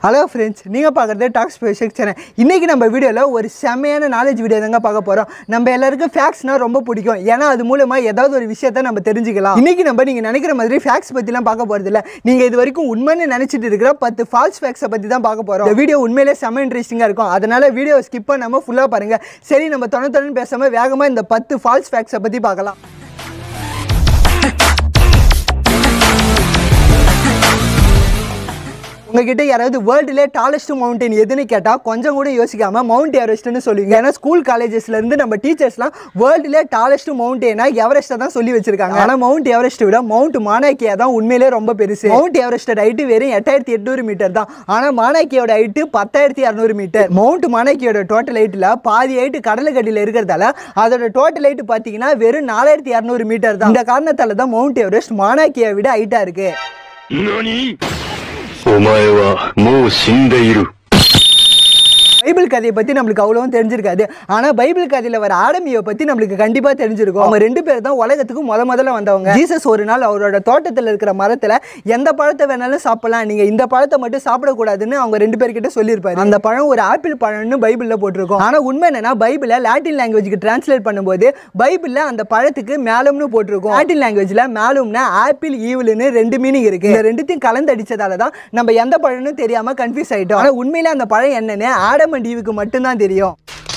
hello friends நீங்கள் பார்க்குறது talk special channel இன்றைக்கி நம்ம வீடியோவில் ஒரு செம்மையான நாலேஜ் வீடியோ தாங்க பார்க்க போகிறோம் நம்ம எல்லாருக்கும் ஃபேக்ட்ஸ்னால் ரொம்ப பிடிக்கும் ஏன்னா அது மூலமாக ஏதாவது ஒரு விஷயத்தை நம்ம தெரிஞ்சுக்கலாம் இன்றைக்கி நம்ம நீங்கள் நினைக்கிற மாதிரி ஃபேக்ட்ஸ் பற்றிலாம் பார்க்க போகிறது இல்லை நீங்கள் இது வரைக்கும் உண்மைன்னு நினச்சிட்டு இருக்கிற பத்து ஃபால்ஸ் ஃபேக்ட்ஸை பற்றி தான் பார்க்க போகிறோம் இந்த வீடியோ உண்மையிலே செம்ம இன்ட்ரெஸ்டிங்காக இருக்கும் அதனால் வீடியோ ஸ்கிப் பண்ணாமல் ஃபுல்லாக பாருங்கள் சரி நம்ம தொண்ணு தொண்ணு பேசாமல் வேகமாக இந்த பத்து ஃபால்ஸ் ஃபேக்ட்ஸை பற்றி பார்க்கலாம் உங்ககிட்ட யாராவது வேர்ல்டுலே டாலஸ்ட் மவுண்டன் எதுன்னு கேட்டால் கொஞ்சம் கூட யோசிக்காம மவுண்ட் எவரெஸ்ட்னு சொல்லுவீங்க ஏன்னா ஸ்கூல் காலேஜஸ்லேருந்து நம்ம டீச்சர்ஸ்லாம் வேர்ல்டுலே டாலஸ்ட் மவுண்டேனா எவரெஸ்ட்டை தான் சொல்லி வச்சிருக்காங்க ஆனால் மவுண்ட் எவரெஸ்ட்டை விட மவுண்ட் மானாக்கியா தான் உண்மையிலே ரொம்ப பெருசு மவுண்ட் எவரெஸ்டோட ஹைட்டு வெறும் எட்டாயிரத்தி எட்நூறு மீட்டர் தான் ஆனால் மானாக்கியோட ஹைட்டு பத்தாயிரத்தி இரநூறு மீட்டர் மவுண்ட் மானாக்கியோட டோட்டல் ஹைட்டில் பாதி ஹைட்டு கடலுக்கடியில் இருக்கிறதால அதோட டோட்டல் ஹைட்டு பார்த்தீங்கன்னா வெறும் நாலாயிரத்தி இரநூறு மீட்டர் தான் இந்த காரணத்தால தான் மவுண்ட் எவரெஸ்ட் மானாக்கியை விட ஹைட்டாக இருக்கு 何お前はもう死んでいる。 பைபிள் கதையை பற்றி நம்மளுக்கு அவ்வளோவும் தெரிஞ்சிருக்காது ஆனால் பைபிள் கதையில் வர ஆடமியை பற்றி நம்மளுக்கு கண்டிப்பாக தெரிஞ்சிருக்கும் அவங்க ரெண்டு பேர் தான் உலகத்துக்கு முத முதல்ல வந்தவங்க ஜீசஸ் ஒரு நாள் அவரோட தோட்டத்தில் இருக்கிற மரத்தில் எந்த பழத்தை வேணாலும் சாப்பிடலாம் நீங்கள் இந்த பழத்தை மட்டும் சாப்பிடக்கூடாதுன்னு அவங்க ரெண்டு பேர்கிட்ட சொல்லியிருப்பாரு அந்த பழம் ஒரு ஆப்பிள் பழம்னு பைபிளில் போட்டிருக்கோம் ஆனால் உண்மை என்னன்னா பைபிளை லாட்டின் லாங்குவேஜுக்கு டிரான்ஸ்லேட் பண்ணும்போது பைபிளில் அந்த பழத்துக்கு மேலும்னு போட்டிருக்கும் லாட்டின் லாங்குவேஜில் மேலும்னா ஆப்பிள் ஈவில்னு ரெண்டு மீனிங் இருக்கு இந்த ரெண்டுத்தையும் கலந்து அடிச்சதால தான் நம்ம எந்த பழம்னு தெரியாம கன்ஃபியூஸ் ஆயிட்டோம் ஆனால் உண்மையில அந்த பழம் என்னன்னு ஆடம் அண்ட் ஈவுக்கு மட்டும்தான் தெரியும்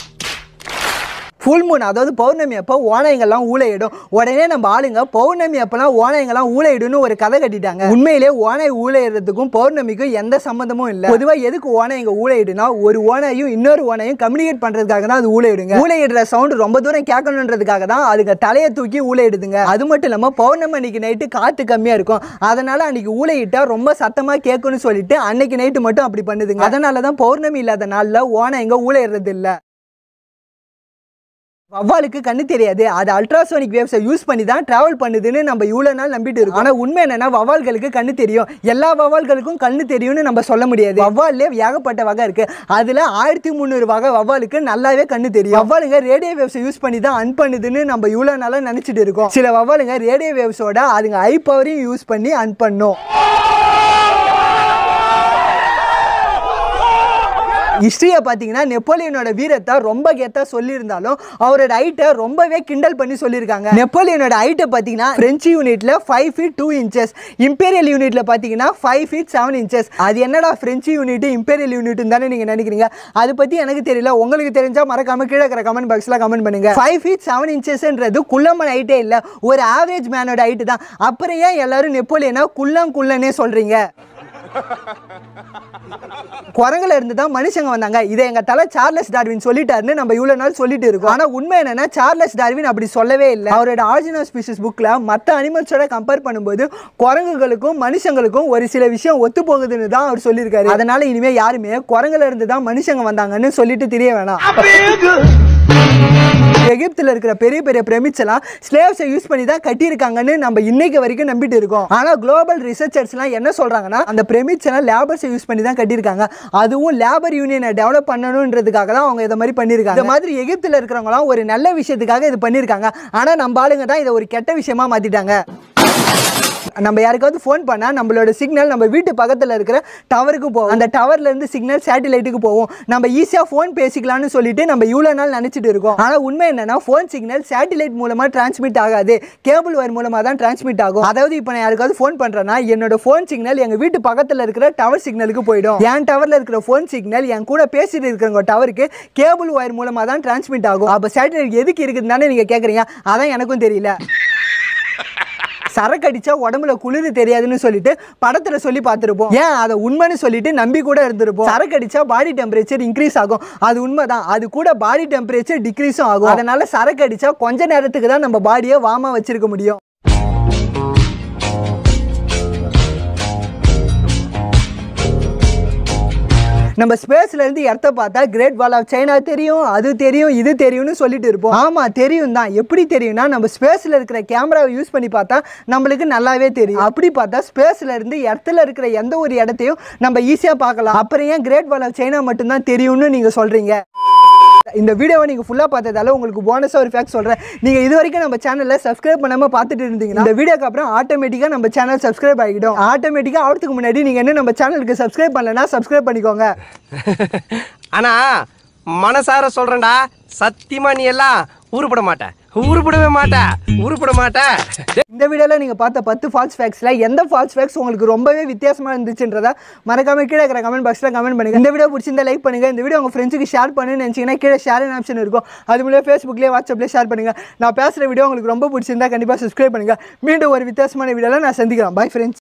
ஃபுல் மூன் அதாவது பௌர்ணமி அப்போ ஓனைங்கள்லாம் ஊழையிடும் உடனே நம்ம ஆளுங்க பௌர்ணமி அப்போலாம் ஓனைங்கள்லாம் ஊழையிடும்னு ஒரு கதை கட்டிட்டாங்க உண்மையிலே ஓனை ஊழையிடுறதுக்கும் பௌர்ணமிக்கும் எந்த சம்மந்தமும் இல்லை பொதுவாக எதுக்கு ஓனைங்க ஊழையிடுனா ஒரு ஓனையும் இன்னொரு ஓனையும் கம்யூனிகேட் பண்ணுறதுக்காக தான் அது ஊழையிடுங்க ஊழையிடுற சவுண்ட் ரொம்ப தூரம் கேட்கணுன்றதுக்காக தான் அதுங்க தலையை தூக்கி ஊழையிடுதுங்க அது மட்டும் இல்லாமல் பௌர்ணமி அன்னைக்கு நைட்டு காற்று கம்மியாக இருக்கும் அதனால அன்னைக்கு ஊழையிட்டா ரொம்ப சத்தமாக கேட்கணும்னு சொல்லிட்டு அன்னைக்கு நைட்டு மட்டும் அப்படி பண்ணுதுங்க அதனால தான் பௌர்ணமி இல்லாத நாளில் ஓனைங்க ஊழையிடுறது இல்லை வவ்வாலுக்கு கண்ணு தெரியாது அது அல்ட்ராசோனிக் வேவ்ஸை யூஸ் பண்ணி தான் டிராவல் பண்ணுதுன்னு நம்ம இவ்வளோ நாள் நம்பிட்டு இருக்கோம் ஆனால் உண்மை என்னன்னா வவ்வால்களுக்கு கண்ணு தெரியும் எல்லா வவ்வால்களுக்கும் கண்ணு தெரியும்னு நம்ம சொல்ல முடியாது வவ்வால்லே ஏகப்பட்ட வகை இருக்கு அதில் ஆயிரத்தி முந்நூறு வகை வவ்வாலுக்கு நல்லாவே கண்ணு தெரியும் வவ்வாலுங்க ரேடியோ வேவ்ஸை யூஸ் பண்ணி தான் அன் பண்ணுதுன்னு நம்ம இவ்வளோ நாளாக நினச்சிட்டு இருக்கோம் சில வவ்வாலுங்க ரேடியோ வேவ்ஸோட அதுங்க ஐ பவரையும் யூஸ் பண்ணி அன் பண்ணும் ஹிஸ்ட்ரியை பார்த்தீங்கன்னா நெப்போலியனோட வீரத்தை ரொம்ப கெத்தாக சொல்லியிருந்தாலும் அவரோட ஹைட்டை ரொம்பவே கிண்டல் பண்ணி சொல்லியிருக்காங்க நெப்போலியனோட ஹைட்டை பார்த்தீங்கன்னா பிரெஞ்சு யூனிட்ல five feet two inches imperial யூனிட்ல பார்த்தீங்கன்னா ஃபைவ் ஃபீட் செவன் இன்ச்சஸ் அது என்னடா பிரெஞ்சு யூனிட் இம்பீரியல் யூனிட் தானே நீங்கள் நினைக்கிறீங்க அதை பற்றி எனக்கு தெரியல உங்களுக்கு தெரிஞ்சா மறக்காம கீழே இருக்கிற கமெண்ட் பாக்ஸில் கமெண்ட் பண்ணுங்க ஃபைவ் ஃபீட் செவன் இன்ச்சஸ்ன்றது குள்ளம்மன் ஹைட்டே இல்லை ஒரு ஆவரேஜ் மேனோட ஹைட்டு தான் அப்புறம் ஏன் எல்லாரும் நெப்போலியனா குள்ளம் குள்ளனே சொல்கிறீங்க குரங்குல இருந்து தான் மனுஷங்க வந்தாங்க இதை எங்க தலை சார்லஸ் டார்வின் சொல்லிட்டாருன்னு நம்ம இவ்வளவு நாள் சொல்லிட்டு இருக்கோம் ஆனா உண்மை என்னன்னா சார்லஸ் டார்வின் அப்படி சொல்லவே இல்லை அவரோட ஆரிஜினல் ஸ்பீஷஸ் புக்ல மற்ற அனிமல்ஸோட கம்பேர் பண்ணும்போது குரங்குகளுக்கும் மனுஷங்களுக்கும் ஒரு சில விஷயம் ஒத்து போகுதுன்னு தான் அவர் சொல்லியிருக்காரு அதனால இனிமே யாருமே குரங்குல இருந்து தான் மனுஷங்க வந்தாங்கன்னு சொல்லிட்டு தெரிய வேணாம் எகிப்துல இருக்கிற பெரிய பெரிய பிரமிட்ஸ் எல்லாம் ஸ்லேவ்ஸை யூஸ் பண்ணி தான் கட்டியிருக்காங்கன்னு நம்ம இன்னைக்கு வரைக்கும் நம்பிட்டு இருக்கோம் ஆனா குளோபல் ரிசர்ச்சர்ஸ்லாம் என்ன சொல்றாங்கன்னா அந்த பிரமிட்ஸ் எல்லாம் லேபர்ஸை யூஸ் பண்ணி தான் கட்டியிருக்காங்க அதுவும் லேபர் யூனியனை டெவலப் பண்ணணுன்றதுக்காக தான் அவங்க இதை மாதிரி பண்ணியிருக்காங்க இந்த மாதிரி எகிப்துல இருக்கிறவங்களாம் ஒரு நல்ல விஷயத்துக்காக இது பண்ணியிருக்காங்க ஆனா நம்ம ஆளுங்க தான் இதை ஒரு கெட்ட விஷயமா மாத்திட்டாங்க நம்ம யாருக்காவது ஃபோன் பண்ணால் நம்மளோட சிக்னல் நம்ம வீட்டு பக்கத்தில் இருக்கிற டவருக்கு போகும் அந்த டவர்ல இருந்து சிக்னல் சேட்டலைட்டுக்கு போகும் நம்ம ஈஸியாக ஃபோன் பேசிக்கலாம்னு சொல்லிட்டு நம்ம இவ்வளோ நாள் நினச்சிட்டு இருக்கோம் ஆனால் உண்மை என்னன்னா ஃபோன் சிக்னல் சேட்டலைட் மூலமாக டிரான்ஸ்மிட் ஆகாது கேபிள் வயர் மூலமாக தான் டிரான்ஸ்மிட் ஆகும் அதாவது இப்போ நான் யாருக்காவது ஃபோன் பண்ணுறேன்னா என்னோட ஃபோன் சிக்னல் எங்கள் வீட்டு பக்கத்தில் இருக்கிற டவர் சிக்னலுக்கு போயிடும் என் டவரில் இருக்கிற ஃபோன் சிக்னல் என் கூட பேசிட்டு இருக்கிறவங்க டவருக்கு கேபிள் வயர் மூலமாக தான் டிரான்ஸ்மிட் ஆகும் அப்போ சேட்டலைட் எதுக்கு இருக்குதுன்னு தானே நீங்கள் கேட்குறீங்க அதான் எனக்கும் தெரியல சரக்கு அடிச்சா உடம்புல குளிர் தெரியாதுன்னு சொல்லிட்டு படத்துல சொல்லி பார்த்துருப்போம் ஏன் அதை உண்மைன்னு சொல்லிட்டு நம்பி கூட இருந்திருப்போம் சரக்கு அடிச்சா பாடி டெம்பரேச்சர் இன்க்ரீஸ் ஆகும் அது உண்மைதான் அது கூட பாடி டெம்பரேச்சர் டிக்ரீஸும் ஆகும் அதனால சரக்கு அடிச்சா கொஞ்ச நேரத்துக்கு தான் நம்ம பாடியை வாமா வச்சிருக்க முடியும் நம்ம ஸ்பேஸ்ல இருந்து இடத்த பார்த்தா கிரேட் வால் ஆஃப் சைனா தெரியும் அது தெரியும் இது தெரியும்னு சொல்லிட்டு இருப்போம் ஆமா தெரியும் தான் எப்படி தெரியும்னா நம்ம ஸ்பேஸ்ல இருக்கிற கேமராவை யூஸ் பண்ணி பார்த்தா நம்மளுக்கு நல்லாவே தெரியும் அப்படி பார்த்தா ஸ்பேஸ்ல இருந்து இடத்துல இருக்கிற எந்த ஒரு இடத்தையும் நம்ம ஈஸியா பார்க்கலாம் அப்புறம் ஏன் கிரேட் வால் ஆஃப் சைனா மட்டும்தான் தெரியும்னு நீங்க சொல்றீங்க இந்த வீடியோவை நீங்கள் ஃபுல்லாக பார்த்ததால உங்களுக்கு போனஸாக ஒரு ஃபேக்ட் சொல்கிறேன் நீங்கள் இது வரைக்கும் நம்ம சேனலில் சப்ஸ்கிரைப் பண்ணாமல் பார்த்துட்டு இருந்தீங்கன்னா இந்த வீடியோக்கு அப்புறம் ஆட்டோமேட்டிக்காக நம்ம சேனல் சப்ஸ்கிரைப் ஆகிடும் ஆட்டோமேட்டிக்காக ஆகிறதுக்கு முன்னாடி நீங்கள் என்ன நம்ம சேனலுக்கு சப்ஸ்கிரைப் பண்ணலன்னா சப்ஸ்கிரைப் பண்ணிக்கோங்க ஆனா மனசார சொல்றேன்டா சத்தியமா நீ எல்லாம் உருப்பட மாட்ட உருப்படவே மாட்ட உருப்பட மாட்ட இந்த வீடியோவில் நீங்கள் பார்த்த பத்து ஃபால்ஸ் ஃபேக்ஸில் எந்த ஃபால்ஸ் ஃபேக்ஸ் உங்களுக்கு ரொம்பவே வித்தியாசமாக இருந்துச்சுன்றத மறக்காம கீழே இருக்கிற கமெண்ட் பாக்ஸில் கமெண்ட் பண்ணுங்க இந்த வீடியோ பிடிச்சிருந்தா லைக் பண்ணுங்க இந்த வீடியோ உங்கள் ஃப்ரெண்ட்ஸுக்கு ஷேர் பண்ணுன்னு நினச்சிங்கன்னா கீழே ஷேர் ஆப்ஷன் இருக்கும் அது மூலியம் ஃபேஸ்புக்லேயே வாட்ஸ்அப்லேயே ஷேர் பண்ணுங்க நான் பேசுகிற வீடியோ உங்களுக்கு ரொம்ப பிடிச்சிருந்தா கண்டிப்பாக சப்ஸ்கிரைப் பண்ணுங்க மீண்டும் ஒரு வித்தியாசமான வீடியோவில் நான் சந்திக்கிறேன் பை ஃப்ரெண்ட்ஸ்